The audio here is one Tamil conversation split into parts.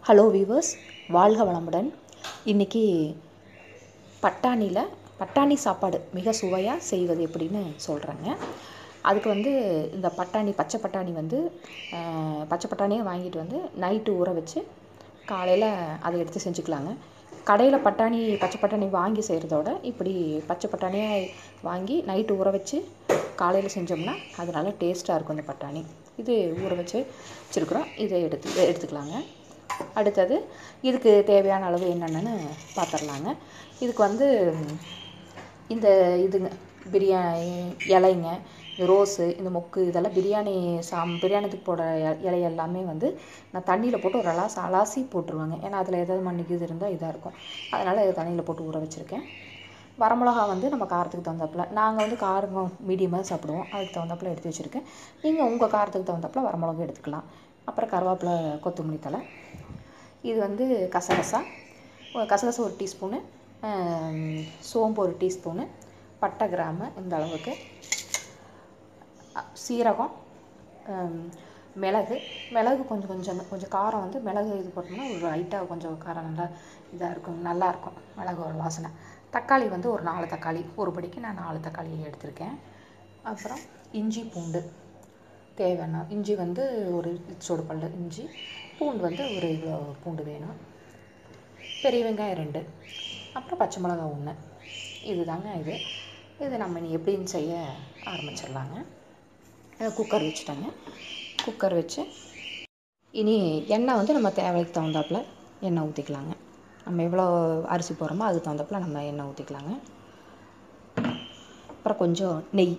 ஹலோ வீவர்ஸ் வாழ்க வளமுடன் இன்றைக்கி பட்டாணியில் பட்டாணி சாப்பாடு மிக சுவையாக செய்வது எப்படின்னு சொல்கிறேங்க அதுக்கு வந்து இந்த பட்டாணி பச்சை பட்டாணி வந்து அஹ், பச்சை பட்டாணியை வாங்கிட்டு வந்து நைட்டு ஊற வச்சு காலையில் அதை எடுத்து செஞ்சுக்கலாங்க கடையில் பட்டாணி பச்சை பட்டாணி வாங்கி செய்கிறதோட இப்படி பச்சை பட்டாணியை வாங்கி நைட்டு ஊற வச்சு காலையில் செஞ்சோம்னா அது நல்லா டேஸ்ட்டாக இருக்கும் இந்த பட்டாணி இது ஊற வச்சு வச்சுருக்குறோம் இதை எடுத்து இதை எடுத்துக்கலாங்க அடுத்தது இதுக்கு தேவையான அளவு என்னென்னு பார்த்துடலாங்க இதுக்கு வந்து இந்த இதுங்க பிரியாணி இலைங்க இந்த ரோஸு இந்த மொக்கு இதெல்லாம் பிரியாணி சாம் பிரியாணிக்கு போடுற இ- இலை எல்லாமே வந்து நான் தண்ணியில் போட்டு ஒரு அலாசி அலாசி போட்டுருவேங்க ஏன்னா அதில் ஏதாவது மண்ணுக்கு இது இருந்தால் இதாக இருக்கும் அதனால் இதை தண்ணியில் போட்டு ஊற வச்சுருக்கேன் வரமிளகா வந்து நம்ம காரத்துக்கு தகுந்தாப்புல நாங்கள் வந்து காரம் மீடியமாக சாப்பிடுவோம் அதுக்கு தகுந்தாப்புல எடுத்து வச்சுருக்கேன் நீங்கள் உங்கள் காரத்துக்கு தகுந்தாப்புல வரமிளகா எடுத்துக்கலாம் அப்புறம் கருவேப்பிலை கொத்தமல்லி தழை இது வந்து கசகசா ஒரு கசகசா ஒரு டீஸ்பூனு சோம்பு ஒரு டீஸ்பூனு பட்டை கிராம்பு இந்த அளவுக்கு அ, சீரகம் ஹம், மிளகு மிளகு கொஞ்சம் கொஞ்சம் கொஞ்சம் காரம் வந்து மிளகு இது போட்டோம்னா ஒரு லைட்டாக கொஞ்சம் காரம் நல்லா இதாக இருக்கும் நல்லா இருக்கும் மிளகு ஒரு வாசனை தக்காளி வந்து ஒரு நாலு தக்காளி ஒரு படிக்கு நான் நாலு தக்காளி எடுத்திருக்கேன் அப்புறம் இஞ்சி பூண்டு தேவையான இஞ்சி வந்து ஒரு இச்சோடு பல்லு இஞ்சி பூண்டு வந்து ஒரு இவ்வளோ பூண்டு வேணும் பெரிய வெங்காயம் ரெண்டு அப்புறம் பச்சை மிளகா ஒன்று இதுதாங்க இது இது நம்ம இனி எப்படின்னு செய்ய ஆரம்பிச்சிடலாங்க அஹ் குக்கர் வச்சுட்டேங்க குக்கர் வச்சு இனி எண்ணெய் வந்து நம்ம தேவைக்கு தகுந்தாப்புல எண்ணெய் ஊற்றிக்கலாங்க நம்ம எவ்வளோ அரிசி போடுறோமோ அதுக்கு தகுந்தாப்புல நம்ம எண்ணெய் ஊற்றிக்கலாங்க அப்புறம் கொஞ்சம் நெய்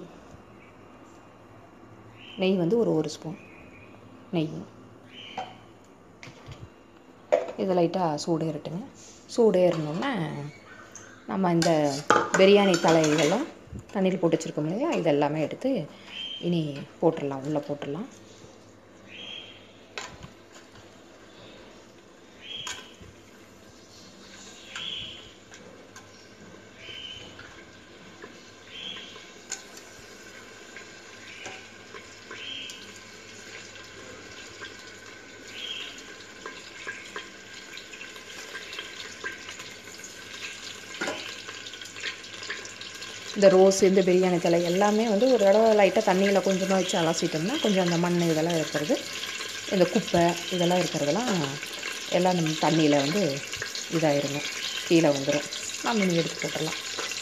நெய் வந்து ஒரு ஒரு ஸ்பூன் நெய் இது லைட்டாக சூடு ஏறட்டுங்க சூடு ஏறினோன்னா நம்ம இந்த பிரியாணி தலைகள்லாம் தண்ணியில் போட்டு வச்சுருக்கோம் இல்லையா இது எல்லாமே எடுத்து இனி போட்டுடலாம் உள்ளே போட்டுடலாம் இந்த ரோஸ் இந்த பிரியாணி தலை எல்லாமே வந்து ஒரு தடவை லைட்டாக தண்ணியில் கொஞ்சமாக வச்சு அலசிட்டோம்னா கொஞ்சம் அந்த மண் இதெல்லாம் இருக்கிறது இந்த குப்பை இதெல்லாம் இருக்கிறதெல்லாம் எல்லாம் நம்ம தண்ணியில் வந்து இதாயிருங்க கீழே வந்துடும் நம்ம இனி எடுத்து போட்டுடலாம்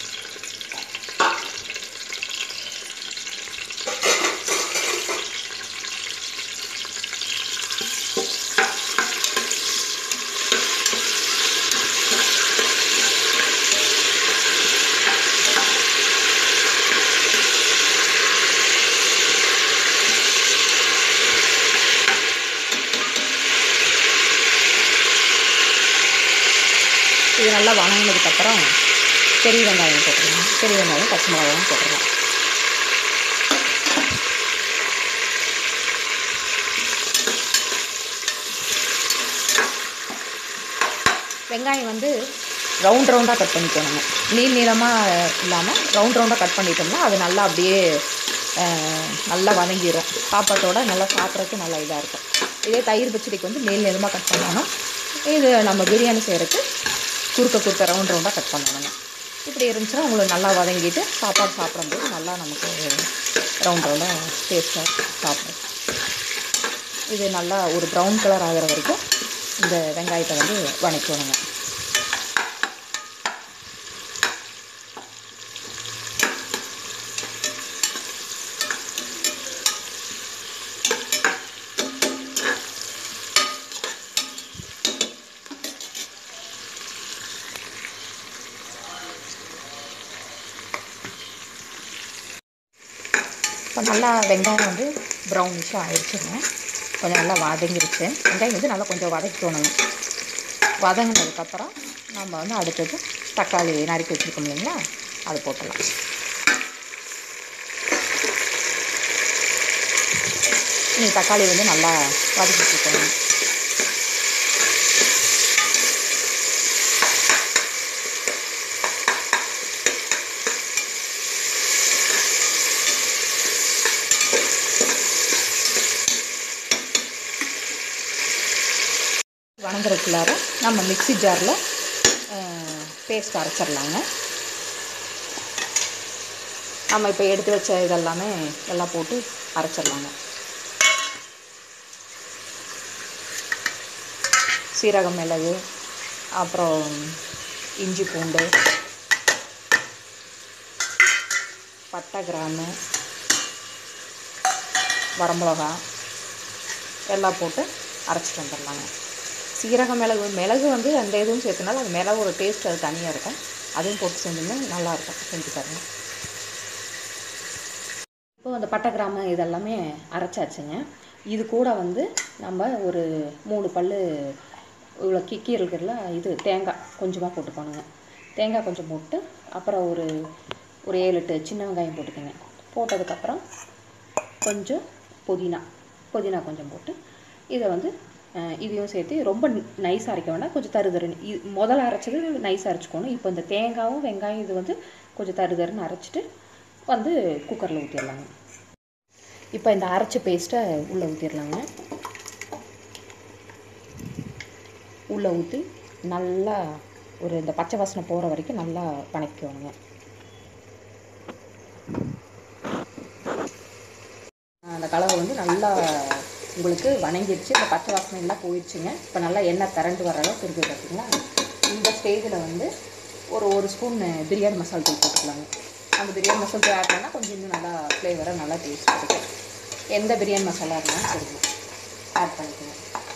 இது நல்லா வணங்கினதுக்கப்புறம் பெரிய வெங்காயம் போட்டுடலாம் பெரிய வெங்காயம் பச்சை மிளகாயும் போட்டுடலாம் வெங்காயம் வந்து ரவுண்ட் ரவுண்டாக கட் பண்ணிக்கணுங்க நீள் நீளமாக இல்லாமல் ரவுண்ட் ரவுண்டாக கட் பண்ணிட்டோம்னா அது நல்லா அப்படியே அஹ், நல்லா வதங்கிடும் சாப்பாட்டோட நல்லா சாப்பிட்றதுக்கு நல்லா இதாக இருக்கும் இதே தயிர் பச்சடிக்கு வந்து நீள் நீளமாக கட் பண்ணணும் இது நம்ம பிரியாணி செய்கிறதுக்கு குறுக்க குறுக்க ரவுண்ட் ரவுண்டாக கட் பண்ணணுங்க இப்படி இருந்துச்சுன்னா உங்களுக்கு நல்லா வதங்கிட்டு சாப்பாடு சாப்பிடும்போது நல்லா நமக்கு ரவுண்ட் ரவுண்டாக டேஸ்ட்டாக சாப்பிடும் இது நல்லா ஒரு ப்ரௌன் கலர் ஆகிற வரைக்கும் இந்த வெங்காயத்தை வந்து வணக்கணுங்க இப்போ நல்லா வெங்காயம் வந்து ப்ரௌனிஷாக ஆயிடுச்சுங்க கொஞ்சம் நல்லா வதங்கிருச்சு வெங்காயம் வந்து நல்லா கொஞ்சம் வதக்கிக்கணுங்க வதங்கினதுக்கப்புறம் நம்ம வந்து அடுத்தது தக்காளி நறுக்கி வச்சுருக்கோம் இல்லைங்களா அது போட்டுடலாம் நீ தக்காளி வந்து நல்லா வதக்கி வச்சுக்கணும் வணங்குறதுக்குள்ளார நம்ம மிக்ஸி ஜாரில் பேஸ்ட் அரைச்சிடலாங்க நம்ம இப்போ எடுத்து வச்ச இதெல்லாமே எல்லாம் போட்டு அரைச்சிடலாங்க சீரகம் மிளகு அப்புறம் இஞ்சி பூண்டு பட்டை கிராமு வரமிளகா எல்லாம் போட்டு அரைச்சிட்டு வந்துடலாங்க சீரகம் மிளகு மிளகு வந்து அந்த இதுவும் சேர்த்தனால அது மிளகு ஒரு டேஸ்ட் அது தனியாக இருக்கும் அதையும் போட்டு செஞ்சோம்னா நல்லாயிருக்கும் செஞ்சு பாருங்கள் இப்போ அந்த பட்டை கிராமு இதெல்லாமே அரைச்சாச்சுங்க இது கூட வந்து நம்ம ஒரு மூணு பல் இவ்வளோ கிக்கி இருக்கிறதுல இது தேங்காய் கொஞ்சமாக போட்டுக்கணுங்க தேங்காய் கொஞ்சம் போட்டு அப்புறம் ஒரு ஒரு ஏழு எட்டு சின்ன வெங்காயம் போட்டுக்கோங்க போட்டதுக்கப்புறம் கொஞ்சம் புதினா புதினா கொஞ்சம் போட்டு இதை வந்து அஹ், இதையும் சேர்த்து ரொம்ப நைஸாக அரைக்க வேண்டாம் கொஞ்சம் தரு தருன்னு இது முதல்ல அரைச்சது நைஸாக அரைச்சிக்கணும் இப்போ இந்த தேங்காயும் வெங்காயம் இது வந்து கொஞ்சம் தரு தருன்னு அரைச்சிட்டு வந்து குக்கரில் ஊற்றிடலாங்க இப்போ இந்த அரைச்ச பேஸ்ட்டை உள்ளே ஊற்றிடலாங்க உள்ளே ஊற்றி நல்லா ஒரு இந்த பச்சை வாசனை போகிற வரைக்கும் நல்லா வணக்கிக்கணுங்க அந்த கலவை வந்து நல்லா உங்களுக்கு வணங்கிடுச்சு இந்த பச்சை வாசனை எல்லாம் போயிடுச்சுங்க இப்போ நல்லா எண்ணெய் திரண்டு வர அளவுக்கு இருக்குது பார்த்தீங்களா இந்த ஸ்டேஜில் வந்து ஒரு ஒரு ஸ்பூன் பிரியாணி மசாலா தூள் போட்டுக்கலாங்க அந்த பிரியாணி மசாலா தூள் ஆட் பண்ணால் கொஞ்சம் இன்னும் நல்லா ஃப்ளேவராக நல்லா டேஸ்ட் கிடைக்கும் எந்த பிரியாணி மசாலா இருந்தாலும் சரிங்க ஆட் பண்ணிக்கணும்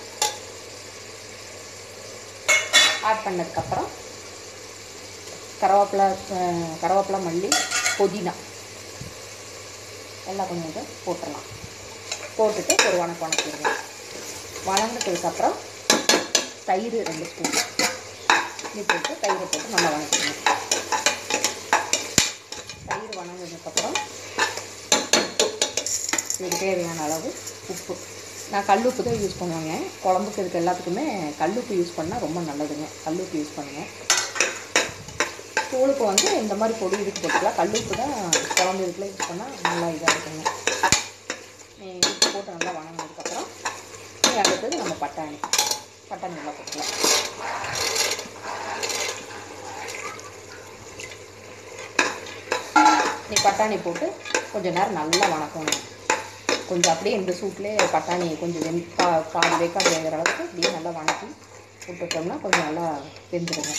ஆட் பண்ணதுக்கப்புறம் கருவேப்பிலை அஹ், கருவேப்பிலை மல்லி புதினா எல்லாம் கொஞ்சம் கொஞ்சம் போட்டுடலாம் போட்டுட்டு ஒரு வணக்கம் வணக்கிடுவோம் வணங்கினதுக்கப்புறம் தயிர் ரெண்டு ஸ்பூன் இது போட்டு தயிரை போட்டு நல்லா வணக்கிடணும் தயிர் வணங்கினதுக்கப்புறம் உப்பு இதுக்கு தேவையான அளவு உப்பு நான் கல் உப்பு தான் யூஸ் பண்ணுவேங்க குழம்புக்கு இதுக்கு எல்லாத்துக்குமே கல் உப்பு யூஸ் பண்ணால் ரொம்ப நல்லதுங்க கல் உப்பு யூஸ் பண்ணுங்கள் தூளுக்கு வந்து இந்த மாதிரி பொடி இதுக்கு போட்டுக்கலாம் கல் உப்பு தான் குழம்பு இதுக்குள்ள யூஸ் பண்ணால் நல்லா இதாக இருக்குங்க நீ உப்பு போட்டு நல்லா வணங்கினதுக்கப்புறம் நீ அடுத்தது நம்ம பட்டாணி பட்டாணி நல்லா போட்டுக்கலாம் நீ பட்டாணி போட்டு கொஞ்சம் நேரம் நல்லா வணக்கணும் கொஞ்சம் அப்படியே இந்த சூட்லேயே பட்டாணி கொஞ்சம் வெந் பா பாதி வேக்காடு வேகிற அளவுக்கு அப்படியே நல்லா வணக்கி விட்டுட்டோம்னா கொஞ்சம் நல்லா வெந்துடுங்க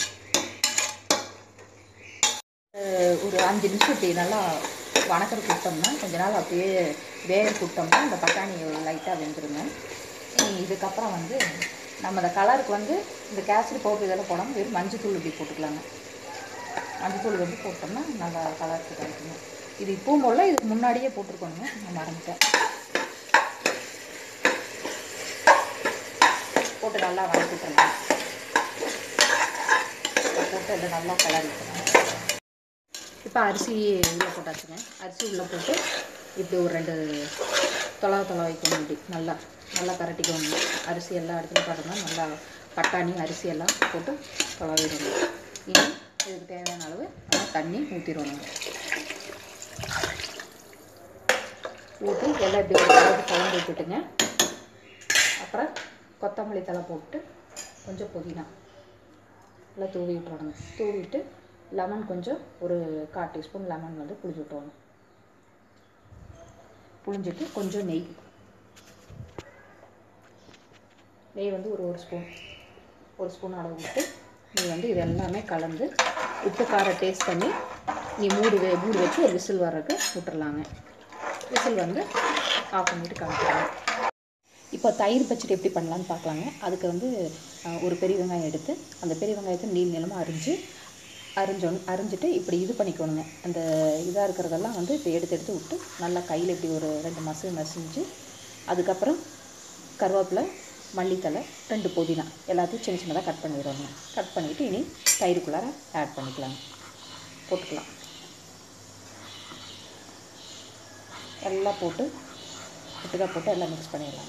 அஹ் ஒரு அஞ்சு நிமிஷம் இப்படி நல்லா வணக்கிறது விட்டோம்னா கொஞ்ச நாள் அப்படியே வேக விட்டோம்னா அந்த பட்டாணி லைட்டாக வெந்துருங்க இனி இதுக்கப்புறம் வந்து நம்ம அந்த கலருக்கு வந்து இந்த கேசரி பவுடர் இதெல்லாம் போடாமல் வெறும் மஞ்சத்தூள் இப்படி போட்டுக்கலாங்க மஞ்சத்தூள் வந்து போட்டோம்னா நல்லா கலருக்கு கிடைக்குங்க இது இப்பவும் போல இதுக்கு முன்னாடியே போட்டிருக்கோங்க நான் மறந்துட்டேன் போட்டு நல்லா வதக்கிட்டுருங்க போட்டு அதை நல்லா கலரிட்டுருங்க இப்போ அரிசி உள்ளே போட்டாச்சுங்க அரிசி உள்ளே போட்டு இப்படி ஒரு ரெண்டு தொலை தொலை வைக்கணும் இப்படி நல்லா நல்லா கரட்டிக்கணும் அரிசி எல்லா இடத்துலையும் பார்த்தோம்னா நல்லா பட்டாணி அரிசி எல்லாம் போட்டு தொலைவிடணும் இனி இதுக்கு தேவையான அளவு நம்ம தண்ணி ஊற்றிடணும் ஊற்றி எல்லாம் இப்படி ஒரு அளவுக்கு கலந்து விட்டுட்டுங்க அப்புறம் கொத்தமல்லி தழை போட்டு கொஞ்சம் புதினா நல்லா தூவி விட்டுறணுங்க தூவிட்டு லெமன் கொஞ்சம் ஒரு கால் டீஸ்பூன் லெமன் வந்து புளிஞ்சு விட்டுறணும் புளிஞ்சிட்டு கொஞ்சம் நெய் நெய் வந்து ஒரு ஒரு ஸ்பூன் ஒரு ஸ்பூன் அளவு விட்டு நீ வந்து இது எல்லாமே கலந்து உப்பு காரம் டேஸ்ட் பண்ணி நீ மூடி வே மூடி வச்சு ஒரு விசில் வர்றதுக்கு விட்டுறலாங்க விசில் வந்து ஆஃப் பண்ணிட்டு கலந்துக்கலாம் இப்போ தயிர் பச்சடி எப்படி பண்ணலான்னு பார்க்கலாங்க அதுக்கு வந்து அஹ், ஒரு பெரிய வெங்காயம் எடுத்து அந்த பெரிய வெங்காயத்தை நீள் நீளமாக அரிஞ்சு அரிஞ்சோன் அரிஞ்சிட்டு இப்படி இது பண்ணிக்கணுங்க அந்த இதாக இருக்கிறதெல்லாம் வந்து இப்போ எடுத்து எடுத்து விட்டு நல்லா கையில் இப்படி ஒரு ரெண்டு மசு மசிஞ்சு அதுக்கப்புறம் கருவேப்பிலை மல்லித்தலை ரெண்டு புதினா எல்லாத்தையும் சின்ன சின்னதாக கட் பண்ணிடுவோங்க கட் பண்ணிவிட்டு இனி தயிருக்குள்ளார ஆட் பண்ணிக்கலாங்க போட்டுக்கலாம் எல்லாம் போட்டு ஒட்டுக்கா போட்டு எல்லாம் மிக்ஸ் பண்ணிடலாம்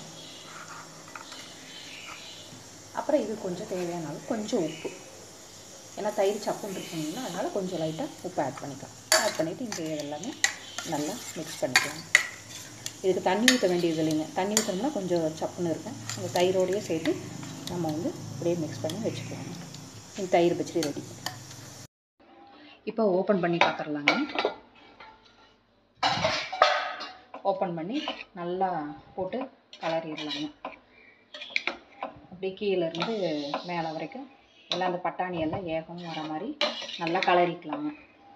அப்புறம் இது கொஞ்சம் தேவையான அளவு கொஞ்சம் உப்பு ஏன்னா தயிர் சப்புன்னு இருக்குங்களா அதனால் கொஞ்சம் லைட்டாக உப்பு ஆட் பண்ணிக்கலாம் ஆட் பண்ணிவிட்டு இந்த எல்லாமே நல்லா மிக்ஸ் பண்ணிக்கலாம் இதுக்கு தண்ணி ஊற்ற வேண்டியது இல்லைங்க தண்ணி ஊற்றணும்னா கொஞ்சம் சப்புன்னு இருக்கும் அந்த தயிரோடையே சேர்த்து நம்ம வந்து அப்படியே மிக்ஸ் பண்ணி வச்சுக்கலாம் இந்த தயிர் பச்சடி ரெடி இப்போ ஓப்பன் பண்ணி பார்த்துடலாங்க ஓப்பன் பண்ணி நல்லா போட்டு கலரிடலாங்க அப்படியே கீழேருந்து மேலே வரைக்கும் எல்லாம் அந்த பட்டாணி எல்லாம் ஏகம் வர மாதிரி நல்லா கலரிக்கலாங்க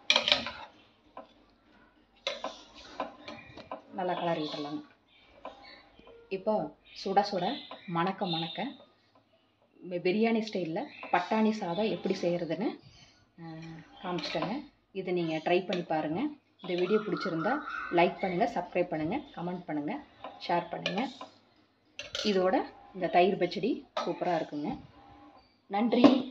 நல்லா கலரி விட்டுறலாங்க இப்போ சுட சுட மணக்க மணக்க பி- பிரியாணி ஸ்டைலில் பட்டாணி சாதம் எப்படி செய்கிறதுன்னு காமிச்சிட்டேங்க இதை நீங்கள் ட்ரை பண்ணி பாருங்கள் இந்த வீடியோ பிடிச்சிருந்தா லைக் பண்ணுங்கள் சப்ஸ்கிரைப் பண்ணுங்கள் கமெண்ட் பண்ணுங்கள் ஷேர் பண்ணுங்கள் இதோட இந்த தயிர் பச்சடி சூப்பராக இருக்குங்க நன்றி